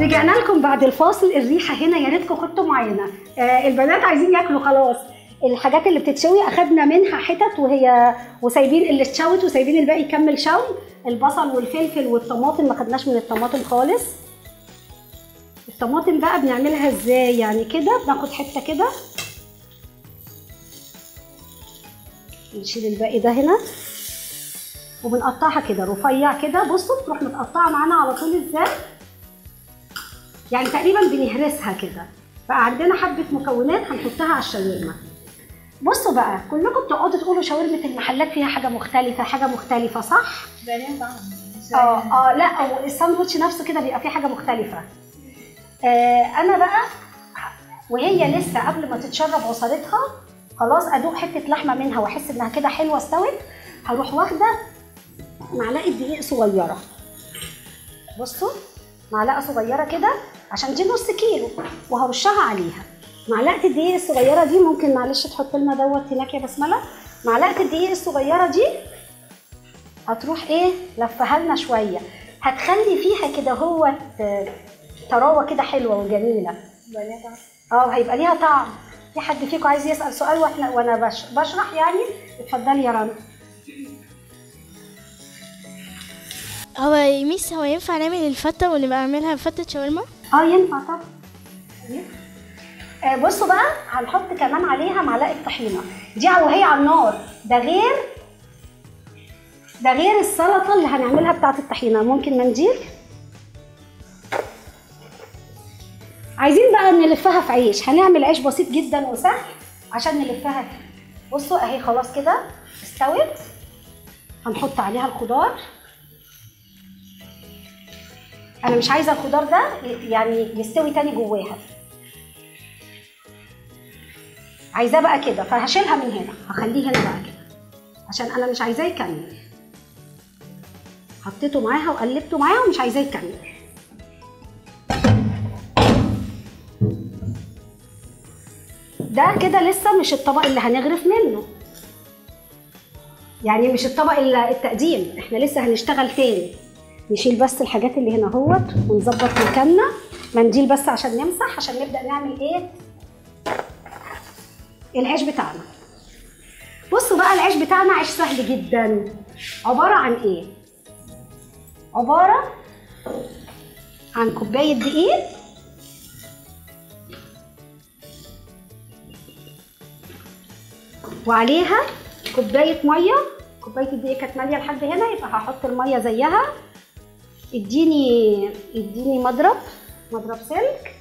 رجعنا لكم بعد الفاصل الريحه هنا يا ريتكم كنتوا معانا آه البنات عايزين ياكلوا خلاص الحاجات اللي بتتشوي اخدنا منها حتت وهي وسايبين اللي اتشوت وسايبين الباقي يكمل شوي البصل والفلفل والطماطم ما خدناش من الطماطم خالص الطماطم بقى بنعملها ازاي يعني كده بناخد حته كده نشيل الباقي ده هنا وبنقطعها كده رفيع كده بصوا تروح متقطعه معانا على طول ازاي يعني تقريبا بنهرسها كده بقى عندنا حبه مكونات هنحطها على الشاورما بصوا بقى كلكم بتقعدوا تقولوا شاورمه المحلات فيها حاجه مختلفه حاجه مختلفه صح ده ليه طعم اه اه لا الساندوتش نفسه كده بيبقى فيه حاجه مختلفه آه انا بقى وهي لسه قبل ما تتشرب عصارتها خلاص ادوق حته لحمه منها واحس انها كده حلوه استوت هروح واخده معلقه دقيق صغيره بصوا معلقه صغيره كده عشان دي نص كيلو وهرشها عليها معلقه الدقيق الصغيره دي ممكن معلش تحط لنا دوت هناك يا بسمله معلقه الدقيق الصغيره دي هتروح ايه لفها لنا شويه هتخلي فيها كده هو طراوه كده حلوه وجميله ده ليه طعم اه هيبقى ليها طعم في حد فيكم عايز يسال سؤال واحنا وانا بش- بشرح يعني اتفضلي يا رنا هو يا ميس هو ينفع نعمل الفتة ونبقى نعملها فتة شاورما؟ اه ينفع طبعا آه، بصوا بقى هنحط كمان عليها معلقه طحينه دي وهي على النار ده غير ده غير السلطه اللي هنعملها بتاعه الطحينه ممكن منديل عايزين بقى نلفها في عيش هنعمل عيش بسيط جدا وسهل عشان نلفها فيه بصوا اهي خلاص كده استوت هنحط عليها الخضار انا مش عايزه الخضار ده يعني يستوي تاني جواها عايزاه بقى كده فهشيلها من هنا هخليه هنا بقى كده عشان انا مش عايزاه يكمل حطيته معاها وقلبته معاها ومش عايزاه يكمل ده كده لسه مش الطبق اللي هنغرف منه يعني مش الطبق ال- التقديم احنا لسه هنشتغل تاني نشيل بس الحاجات اللي هنا اهوت ونظبط مكاننا منديل بس عشان نمسح عشان نبدا نعمل ايه العيش بتاعنا بصوا بقى العيش بتاعنا عيش سهل جدا عباره عن ايه عباره عن كوبايه دقيق وعليها كوبايه ميه كوبايه الدقيق كانت ماليه لحد هنا يبقى هحط الميه زيها اديني اديني مضرب مضرب سلك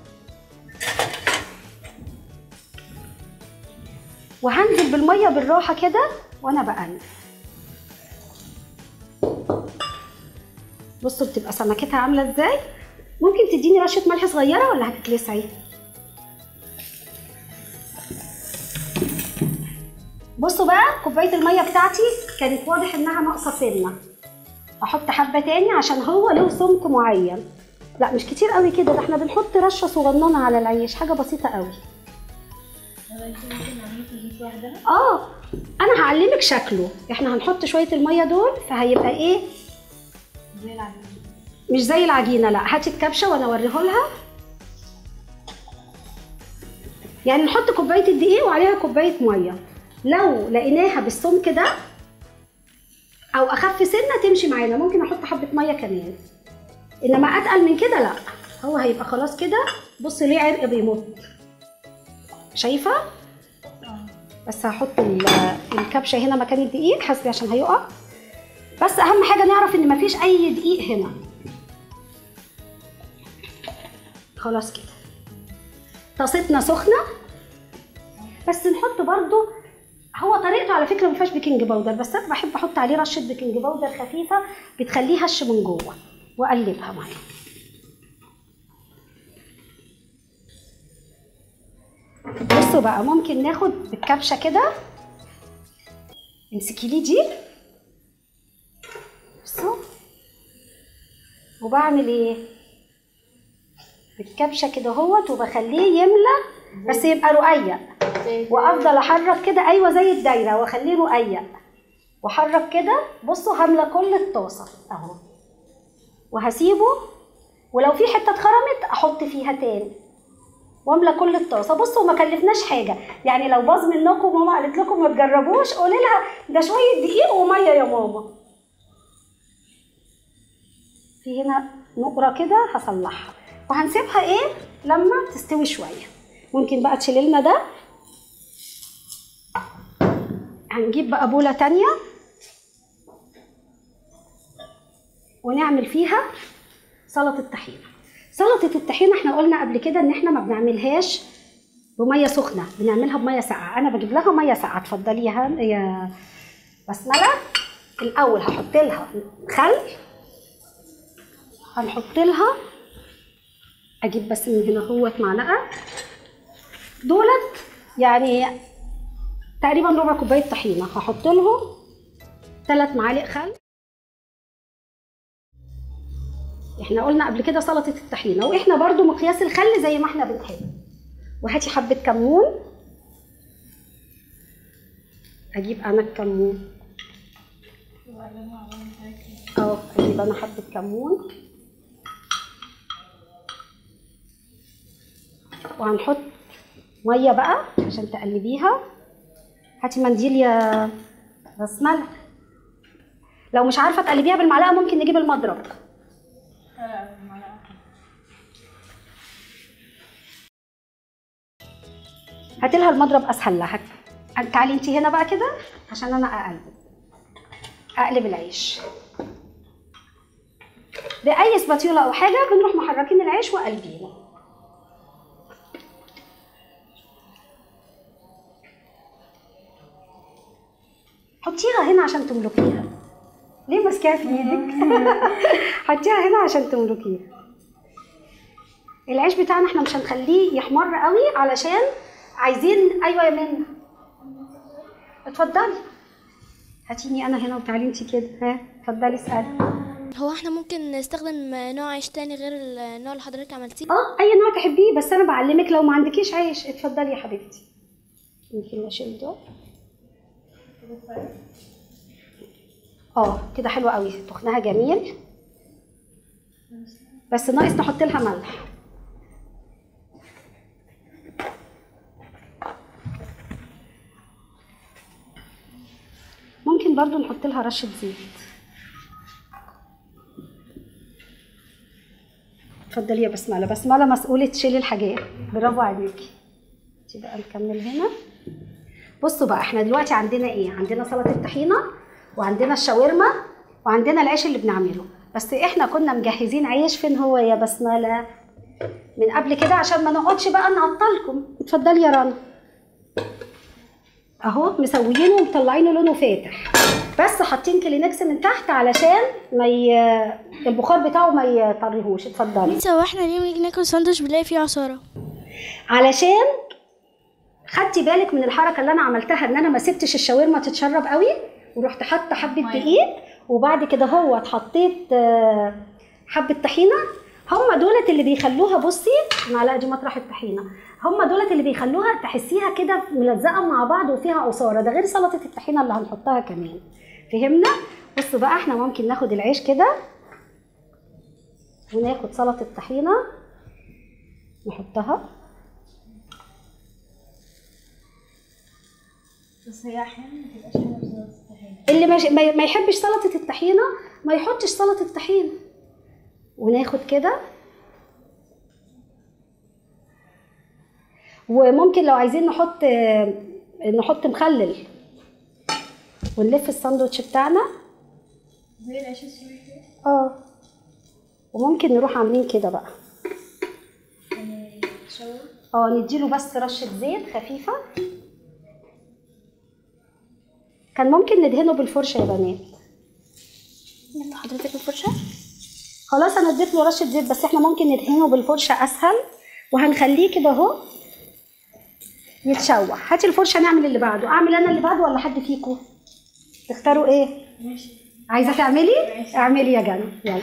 وهنزل بالميه بالراحه كده وانا بقلب بصوا بتبقى سمكتها عامله ازاي ممكن تديني رشه ملح صغيره ولا هتتلسعي بصوا بقى كوبايه الميه بتاعتي كانت واضح انها ناقصه سنه احط حبه تاني عشان هو له سمك معين لا مش كتير قوي كده ده احنا بنحط رشه صغننه على العيش حاجه بسيطه قوي هو انت ممكن نعمله في البيت لوحدها اه انا هعلمك شكله احنا هنحط شويه الميه دول فهيبقى ايه زي العجينه مش زي العجينه لا هاتي الكبشه وانا اوريه لها يعني نحط كوبايه الدقيق وعليها كوبايه ميه لو لقيناها بالسمك ده او اخف سنه تمشي معانا ممكن احط حبه ميه كمان انما اتقل من كده لا هو هيبقى خلاص كده بصي ليه عرق بيمط شايفه بس هحط ال- الكبشه هنا مكان الدقيق حسبي عشان هيقع بس اهم حاجه نعرف ان مفيش اي دقيق هنا خلاص كده طاستنا سخنه بس نحط برضو هو طريقته على فكره ما فيهاش بيكنج باودر بس انا بحب احط عليه رشه بيكنج باودر خفيفه بتخليه هش من جوه واقلبها معايا بصوا بقى ممكن ناخد بالكبشه كده امسكي لي دي بصوا وبعمل ايه بالكبشه كده اهوت وبخليه يملى بس يبقى رقيق وافضل احرك كده ايوه زي الدايره واخليه رقيق واحرك كده بصوا هامله كل الطاسه اهو وهسيبه ولو في حته اتخرمت احط فيها تاني واملى كل الطاسه بصوا ما كلفناش حاجه يعني لو باظ منكم ماما قالت لكم ما تجربوش قولي لها ده شويه دقيق وميه يا ماما في هنا نقره كده هصلحها وهنسيبها ايه لما تستوي شويه ممكن بقى تشيلي لنا ده هنجيب بقى بوله تانية ونعمل فيها سلطه طحينه سلطه الطحينه احنا قلنا قبل كده ان احنا ما بنعملهاش بميه سخنه بنعملها بميه ساقعه انا بجيب لها ميه ساقعه اتفضلي يا هن- يا بسمله الاول هحط لها خل هنحط لها اجيب بس من هنا اهوت معلقه دولت يعني تقريبا ربع كوبايه طحينه هحط لهم ثلاث معالق خل احنا قلنا قبل كده سلطه الطحينه واحنا برضو مقياس الخل زي ما احنا بنحب وهاتي حبه كمون اجيب انا الكمون اه اجيب انا حبه كمون وهنحط ميه بقى عشان تقلبيها هاتي منديل يا بسمله لو مش عارفه تقلبيها بالمعلقه ممكن نجيب المضرب هاتي لها المضرب اسهل لها تعالي انت هنا بقى كده عشان انا اقلب اقلب العيش باي سباتيولا او حاجه بنروح محركين العيش وقلبينه حطيها هنا عشان تملكيها ليه ماسكاها في ايدك حطيها هنا عشان تملكيها العيش بتاعنا احنا مش هنخليه يحمر قوي علشان عايزين ايوه يا منى اتفضلي هاتيني انا هنا وتعالي انت كده ها اتفضلي اسالي هو احنا ممكن نستخدم نوع عيش تاني غير النوع اللي حضرتك عملتيه اه اي نوع تحبيه بس انا بعلمك لو ما عندكيش عيش اتفضلي يا حبيبتي يمكن اشيل ده اه كده حلوه قوي تخنها جميل بس ناقص نحط لها ملح ممكن برضو نحط لها رشه زيت اتفضلي يا بسمله بسمله مسؤوله تشيلي الحاجات برافو عليكي انت بقى نكمل هنا بصوا بقى احنا دلوقتي عندنا ايه عندنا سلطه الطحينه وعندنا الشاورما وعندنا العيش اللي بنعمله بس احنا كنا مجهزين عيش فين هو يا بسمله من قبل كده عشان ما نقعدش بقى نعطلكم اتفضلي يا رنا اهو مسويينه ومطلعينه لونه فاتح بس حاطين كلينكس من تحت علشان ما ي... البخار بتاعه ما يطريهوش اتفضلي انت هو احنا ليه بنيجي ناكل ساندوتش بنلاقي فيه عصارة علشان خدتي بالك من الحركه اللي انا عملتها ان انا ما سبتش الشاورما تتشرب قوي ورحت حاطه حبه دقيق وبعد كده هو حطيت آه، حبه طحينه هم دولت اللي بيخلوها بصي المعلقه دي مطرح الطحينه هم دولت اللي بيخلوها تحسيها كده ملزقه مع بعض وفيها عصاره ده غير سلطه الطحينه اللي هنحطها كمان فهمنا بصوا بقى احنا ممكن ناخد العيش كده وناخد سلطه الطحينه نحطها بس هي احيانا ما تبقاش حلوه بسبب الطحينه اللي ما ما- ما يحبش سلطه الطحينه ما يحطش سلطه الطحينه وناخد كده وممكن لو عايزين نحط نحط مخلل ونلف الساندوتش بتاعنا زي العيش السوري كده اه وممكن نروح عاملين كده بقى يعني تشوه اه نديله بس رشه زيت خفيفه كان ممكن ندهنه بالفرشه يا بنات انت حضرتك الفرشة خلاص انا اديت له رشه زيت بس احنا ممكن ندهنه بالفرشه اسهل وهنخليه كده اهو يتشوح هاتي الفرشه نعمل اللي بعده اعمل انا اللي بعده ولا حد فيكم تختاروا ايه ماشي عايزه تعملي اعملي يا جنى يلا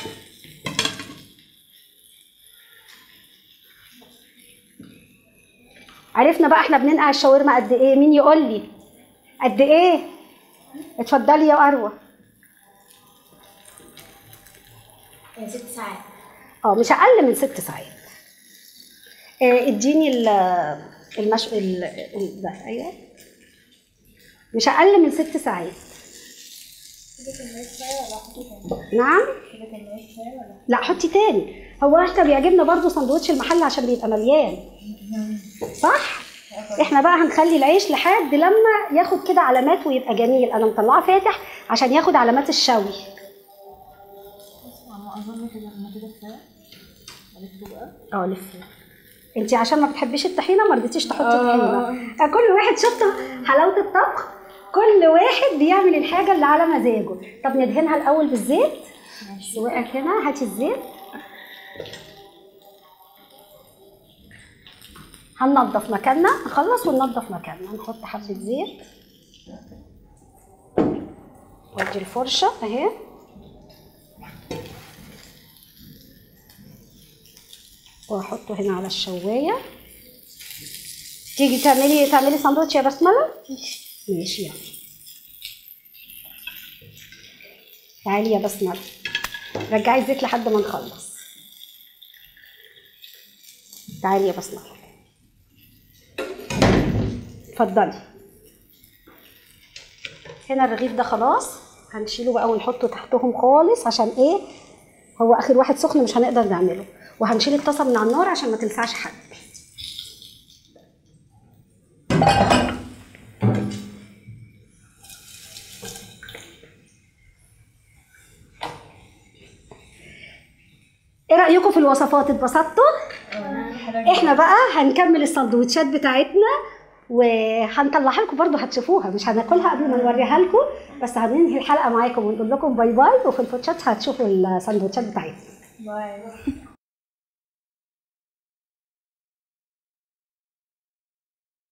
عرفنا بقى احنا بننقع الشاورما قد ايه مين يقول لي قد ايه اتفضلي يا اروى ست ساعات اه مش اقل من ست ساعات آه، اديني ال المش ال ال- ده ايوه مش اقل من ست ساعات نعم لا حطي تاني هو احنا بيعجبنا برضو سندوتش المحل عشان بيبقى مليان صح احنا بقى هنخلي العيش لحد لما ياخد كده علامات ويبقى جميل انا مطلعاه فاتح عشان ياخد علامات الشوي انا اظن كده ان كده كفايه الفه بقى اه لف انت عشان ما بتحبيش الطحينه ما رضيتيش تحطي طحينه آه، كل واحد شفت حلاوه الطبخ كل واحد بيعمل الحاجه اللي على مزاجه طب ندهنها الاول بالزيت سواء هنا هاتي الزيت هننضف مكاننا نخلص وننضف مكاننا نحط حبه زيت وادي الفرشه اهي واحطه هنا على الشوايه تيجي تعملي تعملي ساندوتش يا بسمله ماشي يلا تعالي يا بسمله رجعي الزيت لحد ما نخلص تعالي يا بسمله اتفضلي هنا الرغيف ده خلاص هنشيله بقى ونحطه تحتهم خالص عشان ايه هو اخر واحد سخن مش هنقدر نعمله وهنشيل الطاسه من على النار عشان ما تلسعش حد ايه رايكم في الوصفات اتبسطتوا احنا بقى هنكمل السندوتشات بتاعتنا وهنطلعها لكم برضو هتشوفوها مش هناكلها قبل ما نوريها لكم بس هننهي الحلقه معاكم ونقول لكم باي باي وفي الفوتشات هتشوفوا السندوتشات بتاعتنا باي